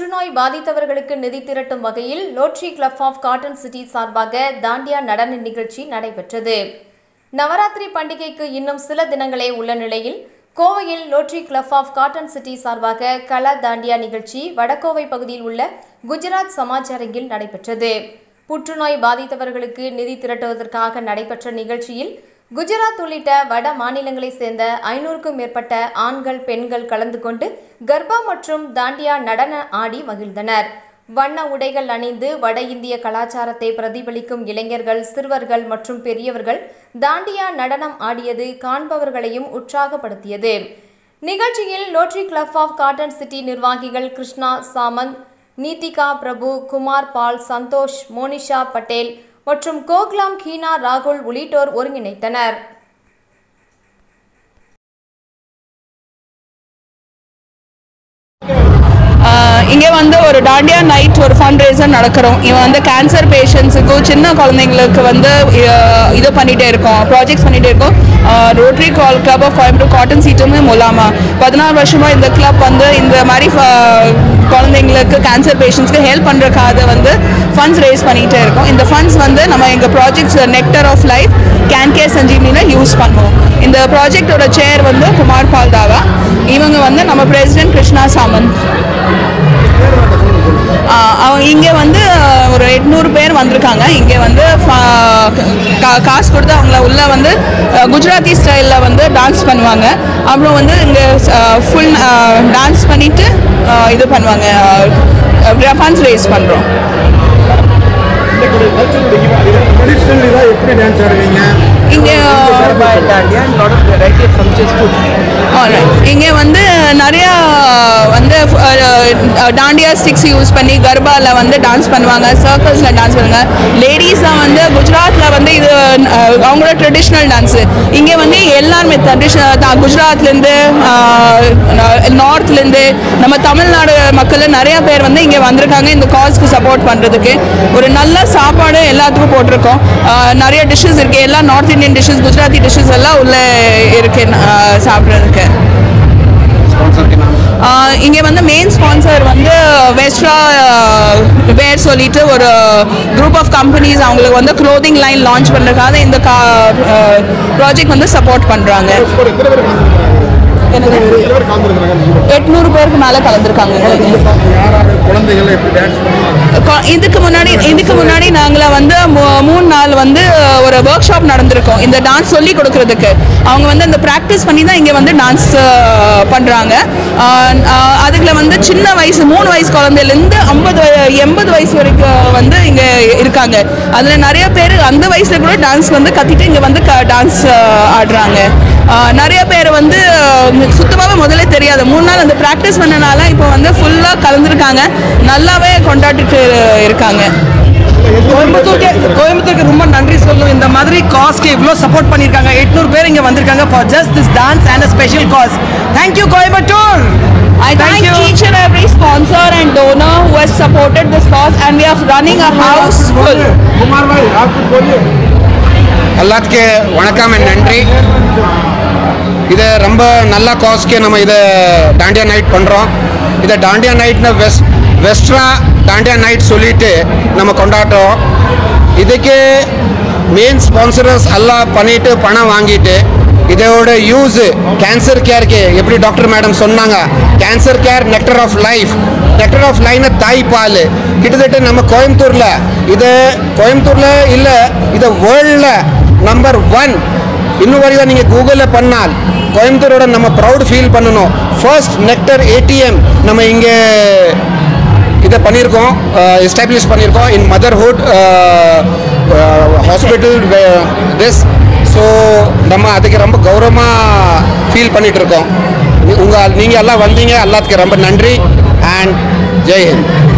புற்றுநோய் பாதித்தவர்களுக்கு நிதி திரட்டும் வகையில் rotary club of cotton city சார்பாக தாண்டியா நடன நிகழ்ச்சி நடைபெற்றது நவராத்திரி பண்டிகைக்கு இன்னும் சில தினங்களே உள்ள நிலையில் கோவையில் rotary club of cotton city சார்பாக கலா தாண்டியா நிகழ்ச்சி வடகோவை பகுதியில் உள்ள குஜராத் சமாஜ் அரங்கில் நடைபெற்றது புற்றுநோய் பாதித்தவர்களுக்கு நிதி திரட்டுவதற்காக நடைபெற்ற நிகழ்ச்சியில் குஜராத் உள்ளிட்ட வட மாநிலங்களைச் சேர்ந்த ஐநூறுக்கும் மேற்பட்ட ஆண்கள் பெண்கள் கலந்து கொண்டு கர்பா மற்றும் தாண்டியா நடன ஆடி மகிழ்ந்தனர் வண்ண உடைகள் அணிந்து வட இந்திய கலாச்சாரத்தை பிரதிபலிக்கும் இளைஞர்கள் சிறுவர்கள் மற்றும் பெரியவர்கள் தாண்டியா நடனம் ஆடியது காண்பவர்களையும் உற்சாகப்படுத்தியது நிகழ்ச்சியில் rotary club of cotton city நிர்வாகிகள் கிருஷ்ணா சாமந்த் நீதிகா பிரபு குமார் பால் சந்தோஷ் மோனிஷா பட்டேல் மற்றும் கோக்லாம் கீனா ராகுல் உள்ளிட்டோர் ஒருங்கிணைத்தனர் இங்கே வந்து ஒரு டாண்டியா நைட் ஒரு ஃபண்ட் ரேசர் நடக்கிறோம் இவன் வந்து கேன்சர் பேஷண்ட்ஸுக்கும் சின்ன குழந்தைங்களுக்கு வந்து அஹ், இது பண்ணிகிட்டே இருக்கோம் ப்ராஜெக்ட்ஸ் பண்ணிகிட்டே இருக்கோம் ரோட்டரி கால் கிளப் ஆஃப் கோயம்புத்தூர் காட்டன் சீட்டுமே மூலாமா பதினாறு வருஷமாக இந்த கிளப் வந்து இந்த மாதிரி ஃப- குழந்தைங்களுக்கு கேன்சர் பேஷண்ட்ஸ்க்கு ஹெல்ப் பண்ணுறக்காக வந்து ஃபண்ட்ஸ் ரேஸ் பண்ணிகிட்டே இருக்கோம் இந்த ஃபண்ட்ஸ் வந்து நம்ம எங்கள் projects nectar of life can care சஞ்சீவினியில் யூஸ் பண்ணுவோம் இந்த ப்ராஜெக்டோட சேர் வந்து குமார் பால் தாவா இவங்க வந்து நம்ம பிரசிடென்ட் கிருஷ்ணா சாமந்த் ஆஹ் அவங்க இங்கே வந்து ஆஹ், ஒரு எட்நூறு பேர் வந்திருக்காங்க இங்கே வந்து ஃபா- கா- காசு கொடுத்து அவங்கள உள்ள வந்து ஆஹ், குஜராத்தி ஸ்டைலில் வந்து டான்ஸ் பண்ணுவாங்க அப்புறம் வந்து இங்கே ஃபுல் டான்ஸ் பண்ணிட்டு ஆஹ், இது பண்ணுவாங்க ஃபண்ட்ஸ் ரேஸ் பண்ணுறோம் ட்ரெடிஷ்னல் இதாக எப்படி டான்ஸ் ஆடுவீங்க இங்கே Dandiya and lot of variety of functions food. இங்கே வந்து நிறையா வந்து அஹ், டாண்டியா ஸ்டிக்ஸ் யூஸ் பண்ணி கர்பாவில் வந்து டான்ஸ் பண்ணுவாங்க சர்க்கஸில் டான்ஸ் பண்ணுவாங்க லேடிஸ் தான் வந்து குஜராத்தில் வந்து இது அஹ், அவங்களோட ட்ரெடிஷ்னல் டான்ஸு இங்கே வந்து எல்லாருமே ட்ரெடிஷ்னல் தான் குஜராத்லேருந்து நார்த்லேருந்து நம்ம தமிழ்நாடு மக்கள் நிறைய பேர் வந்து இங்கே வந்திருக்காங்க இந்த காஸ்க்கு சப்போர்ட் பண்ணுறதுக்கு ஒரு நல்ல சாப்பாடு எல்லாத்துக்கும் போட்டிருக்கோம் அஹ், நிறைய டிஷ்ஷஸ் இருக்குது எல்லாம் north Indian dishes Gujarati dishes எல்லாம் உள்ளே இருக்கு அஹ், சாப்பிட்றதுக்கு இங்கே வந்து மெயின் ஸ்பான்சர் வந்து வெஸ்ட்ரா வேர் சொல்லிட்டு ஒரு குரூப் ஆஃப் கம்பெனிஸ் அவங்களுக்கு வந்து க்ளோதிங் லைன் லான்ச் பண்ணுறதுக்காக இந்த கா ப்ராஜெக்ட் வந்து சப்போர்ட் பண்ணுறாங்க ஒரு எத்தனை பேர் எத்தனை பேர் காந்திருக்கிறாங்க எட்நூறு பேருக்கு மேலே கலந்துருக்காங்க யார் யார் குழந்தைகள் எப்படி டான்ஸ் பண்ணுவாங்க கொ- இதுக்கு முன்னாடி இதுக்கு முன்னாடி நாங்கள வந்து மூ- மூணு நாள் வந்து ஒரு ஒர்க் ஷாப் நடந்திருக்கோம் இந்த டான்ஸ் சொல்லி கொடுக்கறதுக்கு அவங்க வந்து இந்த ப்ராக்டிஸ் பண்ணி தான் இங்கே வந்து டான்ஸ் பண்ணுறாங்க அதுக்குள்ள வந்து சின்ன வயசு மூணு வயசு குழந்தையிலேருந்து ஐம்பது எண்பது வயசு வரைக்கும் வந்து இங்கே இருக்காங்க அதில் நிறைய பேர் அந்த வயசில் கூட டான்ஸ் வந்து கத்திட்டு இங்கே வந்து டான்ஸ் ஆடுறாங்க ஆஹ் நிறைய பேர் வந்து சுத்தமாகவே முதல்ல தெரியாது மூணு நாள் அந்த ப்ராக்டிஸ் பண்ணனால இப்போ வந்து ஃபுல்லாக கலந்துருக்காங்க நல்லாவே கொண்டாடிட்டு இருக்காங்க கோயம்புத்தூருக்கு கோயம்புத்தூருக்கு ரொம்ப நன்றி சொல்லணும் இந்த மாதிரி காஸ்க்கு இவ்வளோ சப்போர்ட் பண்ணியிருக்காங்க எட்நூறு பேர் இங்கே வந்திருக்காங்க for just this dance and uh special cause thank you Coimbatore I thank each and every sponsor and donor who has supported this cause and we are running a house full. Kumar பாய் ஆப்பு போய் எல்லாத்துக்கு வணக்கம் and நன்றி இது ரொம்ப நல்ல காஸ்க்கு நம்ம இதை டாண்டியா நைட் பண்ணுறோம் இதை டாண்டியா நைட்னு வெஸ்ட் வெஸ்ட்ரா டாண்டியா நைட் சொல்லிட்டு நம்ம கொண்டாடுறோம் இதுக்கு மெயின் ஸ்பான்சரஸ் எல்லாம் பண்ணிட்டு பணம் வாங்கிட்டு இதோட யூஸ் கேன்சர் கேருக்கு எப்படி டாக்டர் மேடம் சொன்னாங்க cancer care nectar of life nectar of life தாய்ப்பால் கிட்டத்தட்ட நம்ம கோயம்புத்தூரில் இது கோயம்புத்தூரில் இல்லை இது வேர்ல்டில் நம்பர் ஒன் இன்னும் வரைக்கும் நீங்கள் கூகுளில் பண்ணால் கோயம்புத்தூரோட நம்ம ப்ரௌட் ஃபீல் பண்ணணும் ஃபர்ஸ்ட் நெக்டர் ஏடிஎம் நம்ம இங்கே இதை பண்ணியிருக்கோம் எஸ்டாப்ளிஷ் பண்ணியிருக்கோம் in motherhood hospital this so நம்ம அதுக்கு ரொம்ப கௌரவமாக ஃபீல் பண்ணிட்டு இருக்கோம் உங்கள் நீங்கள் எல்லாம் வந்தீங்க எல்லாத்துக்கும் ரொம்ப நன்றி அண்ட் ஜெய் ஹிந்த்